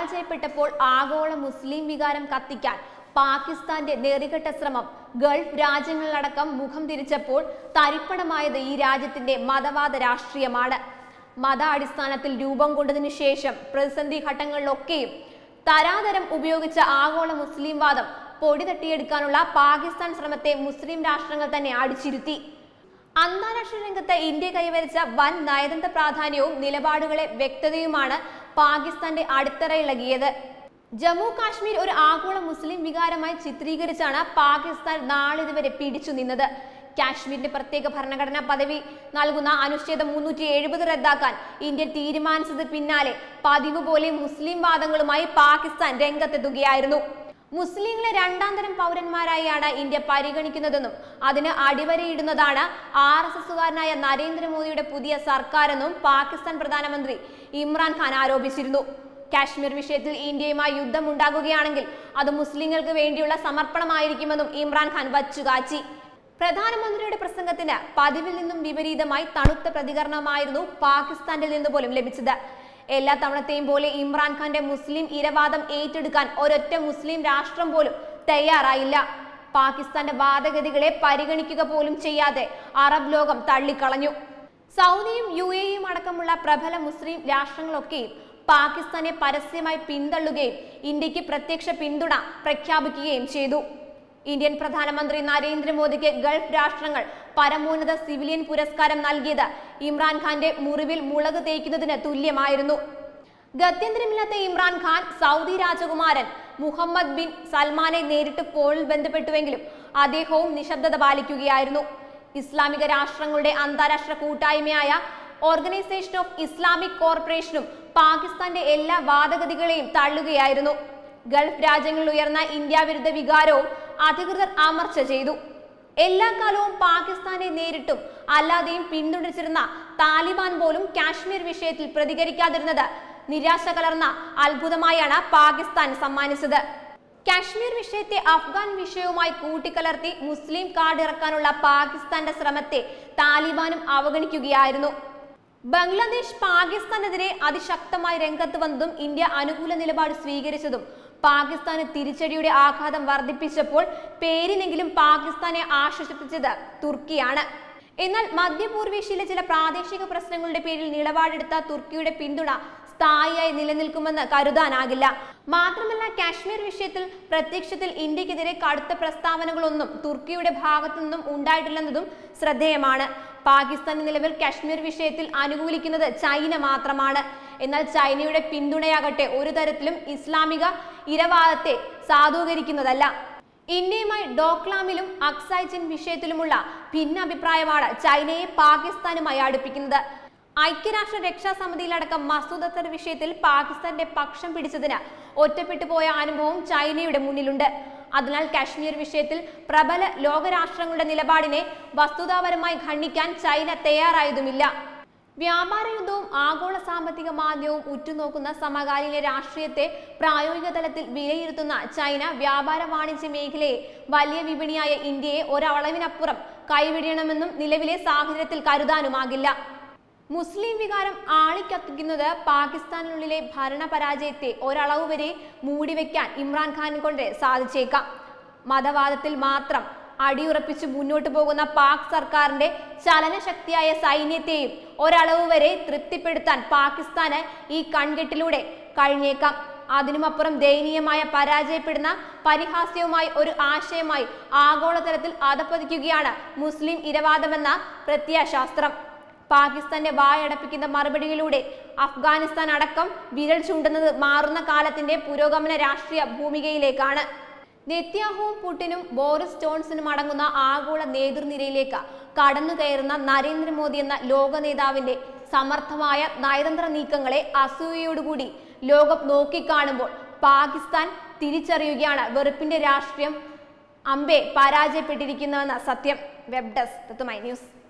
പരാജയപ്പെട്ടപ്പോൾ ആഗോള മുസ്ലിം വികാരം കത്തിക്കാൻ പാകിസ്ഥാന്റെ നെറികെട്ട ശ്രമം ഗൾഫ് രാജ്യങ്ങളിലടക്കം മുഖം തിരിച്ചപ്പോൾ തരിപ്പണമായത് ഈ രാജ്യത്തിന്റെ മതവാദ രാഷ്ട്രീയമാണ് മത അടിസ്ഥാനത്തിൽ രൂപം കൊണ്ടതിനു ശേഷം പ്രതിസന്ധി ഘട്ടങ്ങളിലൊക്കെയും തരാതരം ഉപയോഗിച്ച ആഗോള മുസ്ലിം വാദം പൊടി തട്ടിയെടുക്കാനുള്ള പാകിസ്ഥാൻ ശ്രമത്തെ മുസ്ലിം രാഷ്ട്രങ്ങൾ തന്നെ അടിച്ചിരുത്തി അന്താരാഷ്ട്ര രംഗത്ത് ഇന്ത്യ കൈവരിച്ച വൻ നയതന്ത്ര പ്രാധാന്യവും നിലപാടുകളെ വ്യക്തതയുമാണ് പാകിസ്ഥാന്റെ അടിത്തറയിളകിയത് ജമ്മു കാശ്മീർ ഒരു ആഗോള മുസ്ലിം വികാരമായി ചിത്രീകരിച്ചാണ് പാകിസ്ഥാൻ നാളിതുവരെ പിടിച്ചു നിന്നത് കാശ്മീരിന്റെ പ്രത്യേക ഭരണഘടനാ പദവി നൽകുന്ന അനുച്ഛേദം മുന്നൂറ്റി എഴുപത് റദ്ദാക്കാൻ ഇന്ത്യ തീരുമാനിച്ചത് പിന്നാലെ പതിവ് പോലെ മുസ്ലിം വാദങ്ങളുമായി പാകിസ്ഥാൻ രംഗത്തെത്തുകയായിരുന്നു മുസ്ലിങ്ങളെ രണ്ടാം തരം പൗരന്മാരായാണ് ഇന്ത്യ പരിഗണിക്കുന്നതെന്നും അതിന് അടിവരയിടുന്നതാണ് ആർ എസ് എസുകാരനായ നരേന്ദ്രമോദിയുടെ പുതിയ സർക്കാരെന്നും പാകിസ്ഥാൻ പ്രധാനമന്ത്രി ഇമ്രാൻഖാൻ ആരോപിച്ചിരുന്നു കാശ്മീർ വിഷയത്തിൽ ഇന്ത്യയുമായി യുദ്ധം ഉണ്ടാകുകയാണെങ്കിൽ അത് മുസ്ലിങ്ങൾക്ക് വേണ്ടിയുള്ള സമർപ്പണമായിരിക്കുമെന്നും ഇമ്രാൻഖാൻ വച്ചുകാച്ചി പ്രധാനമന്ത്രിയുടെ പ്രസംഗത്തിന് പതിവിൽ നിന്നും വിപരീതമായി തണുത്ത പ്രതികരണമായിരുന്നു പാകിസ്ഥാനിൽ നിന്ന് പോലും ലഭിച്ചത് എല്ലാ തവണത്തെയും പോലെ ഇമ്രാൻഖാന്റെ മുസ്ലിം ഇരവാദം ഏറ്റെടുക്കാൻ ഒരൊറ്റ മുസ്ലിം രാഷ്ട്രം പോലും തയ്യാറായില്ല പാകിസ്ഥാന്റെ വാദഗതികളെ പരിഗണിക്കുക പോലും ചെയ്യാതെ അറബ് ലോകം തള്ളിക്കളഞ്ഞു സൗദിയും യു എയും അടക്കമുള്ള പ്രബല മുസ്ലിം രാഷ്ട്രങ്ങളൊക്കെയും പാകിസ്ഥാനെ പരസ്യമായി പിന്തള്ളുകയും ഇന്ത്യക്ക് പ്രത്യക്ഷ പിന്തുണ പ്രഖ്യാപിക്കുകയും ചെയ്തു ഇന്ത്യൻ പ്രധാനമന്ത്രി നരേന്ദ്രമോദിക്ക് ഗൾഫ് രാഷ്ട്രങ്ങൾ പരമോന്നത സിവിലിയൻ പുരസ്കാരം നൽകിയത് ഇമ്രാൻഖാന്റെ മുറിവിൽ മുളക് തേക്കുന്നതിന് തുല്യമായിരുന്നു ഗത്യന്തരമില്ലാത്ത ഇമ്രാൻഖാൻ സൗദി രാജകുമാരൻ മുഹമ്മദ് ബിൻ സൽമാനെ നേരിട്ട് ഫോണിൽ ബന്ധപ്പെട്ടുവെങ്കിലും അദ്ദേഹവും നിശബ്ദത പാലിക്കുകയായിരുന്നു ഇസ്ലാമിക രാഷ്ട്രങ്ങളുടെ അന്താരാഷ്ട്ര കൂട്ടായ്മയായ ഓർഗനൈസേഷൻ ഓഫ് ഇസ്ലാമിക് കോർപ്പറേഷനും പാകിസ്ഥാന്റെ എല്ലാ വാദഗതികളെയും തള്ളുകയായിരുന്നു ഗൾഫ് രാജ്യങ്ങളിൽ ഉയർന്ന ഇന്ത്യ വിരുദ്ധ വികാരവും അധികൃതർ അമർച്ച ചെയ്തു എല്ലാ കാലവും പാകിസ്ഥാനെ നേരിട്ടും അല്ലാതെയും പിന്തുണച്ചിരുന്ന താലിബാൻ പോലും കാശ്മീർ വിഷയത്തിൽ പ്രതികരിക്കാതിരുന്നത് നിരാശ കലർന്ന അത്ഭുതമായാണ് പാകിസ്ഥാൻ സമ്മാനിച്ചത് കാശ്മീർ വിഷയത്തെ അഫ്ഗാൻ വിഷയവുമായി കൂട്ടിക്കലർത്തി മുസ്ലിം കാർഡ് ഇറക്കാനുള്ള പാകിസ്ഥാന്റെ ശ്രമത്തെ താലിബാനും അവഗണിക്കുകയായിരുന്നു ബംഗ്ലാദേശ് പാകിസ്ഥാനെതിരെ അതിശക്തമായി രംഗത്ത് വന്നതും ഇന്ത്യ അനുകൂല നിലപാട് സ്വീകരിച്ചതും പാകിസ്ഥാന് തിരിച്ചടിയുടെ ആഘാതം വർദ്ധിപ്പിച്ചപ്പോൾ പേരിനെങ്കിലും പാകിസ്ഥാനെ ആശ്വസിപ്പിച്ചത് തുർക്കിയാണ് എന്നാൽ മധ്യപൂർവേഷ്യയിലെ ചില പ്രാദേശിക പ്രശ്നങ്ങളുടെ പേരിൽ നിലപാടെടുത്ത തുർക്കിയുടെ പിന്തുണ സ്ഥായിയായി നിലനിൽക്കുമെന്ന് കരുതാനാകില്ല മാത്രമല്ല കാശ്മീർ വിഷയത്തിൽ പ്രത്യക്ഷത്തിൽ ഇന്ത്യക്കെതിരെ കടുത്ത പ്രസ്താവനകളൊന്നും തുർക്കിയുടെ ഭാഗത്തു നിന്നും ഉണ്ടായിട്ടില്ലെന്നതും ശ്രദ്ധേയമാണ് പാകിസ്ഥാൻ നിലവിൽ കാശ്മീർ വിഷയത്തിൽ അനുകൂലിക്കുന്നത് ചൈന മാത്രമാണ് എന്നാൽ ചൈനയുടെ പിന്തുണയാകട്ടെ ഒരു തരത്തിലും ഇസ്ലാമിക ഇരവാദത്തെ സാധൂകരിക്കുന്നതല്ല ഇന്ത്യയുമായി ഡോക്ലാമിലും അക്സൈച്ചിൻ വിഷയത്തിലുമുള്ള ഭിന്നാഭിപ്രായമാണ് ചൈനയെ പാകിസ്ഥാനുമായി അടുപ്പിക്കുന്നത് ഐക്യരാഷ്ട്ര രക്ഷാ സമിതിയിലടക്കം മസൂദ് അസർ വിഷയത്തിൽ പാകിസ്ഥാന്റെ പക്ഷം പിടിച്ചതിന് ഒറ്റപ്പെട്ടു പോയ അനുഭവം ചൈനയുടെ മുന്നിലുണ്ട് അതിനാൽ കാശ്മീർ വിഷയത്തിൽ പ്രബല ലോകരാഷ്ട്രങ്ങളുടെ നിലപാടിനെ വസ്തുതാപരമായി ഖണ്ഡിക്കാൻ ചൈന തയ്യാറായതുമില്ല വ്യാപാര യുദ്ധവും ആഗോള സാമ്പത്തിക മാന്ദ്യവും ഉറ്റുനോക്കുന്ന സമകാലീന രാഷ്ട്രീയത്തെ പ്രായോഗിക തലത്തിൽ വിലയിരുത്തുന്ന ചൈന വ്യാപാര വാണിജ്യ മേഖലയെ വലിയ വിപണിയായ ഇന്ത്യയെ ഒരളവിനപ്പുറം കൈവിടണമെന്നും നിലവിലെ സാഹചര്യത്തിൽ കരുതാനുമാകില്ല മുസ്ലിം വികാരം ആളിക്കത്തിക്കുന്നത് പാകിസ്ഥാനിനുള്ളിലെ ഭരണപരാജയത്തെ ഒരളവ് വരെ മൂടിവെക്കാൻ ഇമ്രാൻഖാൻ കൊണ്ട് സാധിച്ചേക്കാം മതവാദത്തിൽ മാത്രം അടിയുറപ്പിച്ച് മുന്നോട്ട് പോകുന്ന പാക് സർക്കാരിന്റെ ചലനശക്തിയായ സൈന്യത്തെയും ഒരളവ് വരെ തൃപ്തിപ്പെടുത്താൻ പാകിസ്ഥാന് ഈ കൺകെട്ടിലൂടെ കഴിഞ്ഞേക്കാം അതിനുമപ്പുറം ദയനീയമായ പരാജയപ്പെടുന്ന പരിഹാസ്യവുമായി ഒരു ആശയമായി ആഗോളതലത്തിൽ അധപ്പതിക്കുകയാണ് മുസ്ലിം ഇരവാദമെന്ന പ്രത്യയശാസ്ത്രം പാകിസ്ഥാന്റെ വായടപ്പിക്കുന്ന മറുപടിയിലൂടെ അഫ്ഗാനിസ്ഥാൻ അടക്കം വിരൽ ചൂണ്ടുന്നത് മാറുന്ന കാലത്തിന്റെ പുരോഗമന രാഷ്ട്രീയ ഭൂമികയിലേക്കാണ് നെത്യാഹുവും പുടിനും ബോറിസ് ജോൺസണും അടങ്ങുന്ന ആഗോള നേതൃനിരയിലേക്ക് കടന്നു കയറുന്ന നരേന്ദ്രമോദി എന്ന ലോക നേതാവിന്റെ സമർത്ഥമായ നയതന്ത്ര നീക്കങ്ങളെ അസൂയയോടുകൂടി ലോകം നോക്കിക്കാണുമ്പോൾ പാകിസ്ഥാൻ തിരിച്ചറിയുകയാണ് വെറുപ്പിന്റെ രാഷ്ട്രീയം അമ്പെ പരാജയപ്പെട്ടിരിക്കുന്നുവെന്ന സത്യം വെബ് ഡെസ്ക് ന്യൂസ്